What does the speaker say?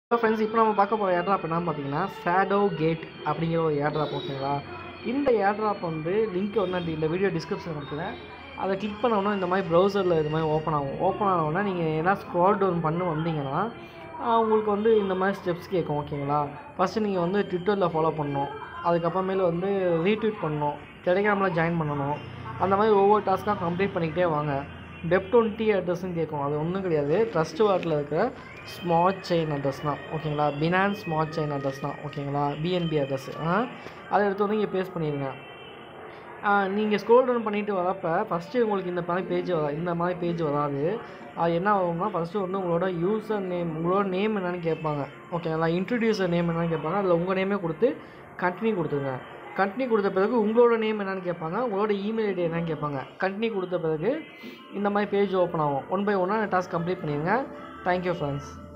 friends இப்போ நம்ம பார்க்க போகிற ஏர்ட்ராப் என்ன பார்த்தீங்கன்னா ஷேடோ கேட் அப்படிங்கிற ஒரு ஏர்ட்ராப் ஓகேங்களா இந்த ஏர்ட்ராப் வந்து லிங்க் வந்து இந்த வீடியோ டிஸ்கிரிப்ஷன் கொடுக்குறேன் அதை கிளிக் பண்ணோம்னா இந்த மாதிரி ப்ரௌசரில் இது மாதிரி ஓப்பன் ஆகும் ஓப்பன் ஆனவுடனே நீங்கள் என்ன ஸ்க்ரால் டவுன் பண்ணி வந்தீங்கன்னா ஆஹ் உங்களுக்கு வந்து இந்த மாதிரி ஸ்டெப்ஸ் கேட்கும் ஓகேங்களா ஃபஸ்ட்டு நீங்கள் வந்து ட்விட்டரில் ஃபாலோ பண்ணணும் அதுக்கப்புறமேல வந்து ரீட்வீட் பண்ணணும் டெலிகிராமில் ஜாயின் பண்ணணும் அந்த மாதிரி ஒவ்வொரு டாஸ்க்காக கம்ப்ளீட் பண்ணிக்கிட்டே வாங்க டெப் டுவெண்ட்டி அட்ரஸ்ன்னு கேட்கும் அது ஒன்றும் கிடையாது ட்ரஸ்ட் வாட்டில் இருக்கிற ஸ்மார்ட் செயின் அட்ரஸ் தான் ஓகேங்களா பினான்ஸ் ஸ்மார்ட் செயின் அட்ரஸ் தான் ஓகேங்களா பிஎன்பி அட்ரஸ் அதை எடுத்து வந்து இங்கே பேஸ்ட் பண்ணிடுங்க நீங்கள் ஸ்க்ரோல் டவுன் பண்ணிட்டு வரப்போ ஃபஸ்ட்டு உங்களுக்கு இந்த மாதிரி பேஜ் வரா இந்த மாதிரி பேஜ் வராது அது என்ன ஆகும்னா ஃபஸ்ட்டு வந்து உங்களோட யூசர் நேம் உங்களோட நேம் என்னன்னு கேட்பாங்க ஓகேங்களா இன்ட்ரடியூசர் நேம் என்னன்னு கேட்பாங்க அதில் உங்கள் நேமே கொடுத்து கண்டினியூ கொடுத்துருங்க கண்டினியூ கொடுத்த பிறகு உங்களோட நேம் என்னன்னு கேட்பாங்க உங்களோட இமெயில் ஐடி என்னன்னு கேட்பாங்க கண்டினியூ கொடுத்த பிறகு இந்த மாதிரி பேஜ் ஓப்பன் ஆகும் ஒன் பை ஒன்னாக டாஸ்க் கம்ப்ளீட் பண்ணிடுங்க தேங்க்யூ ஃப்ரெண்ட்ஸ்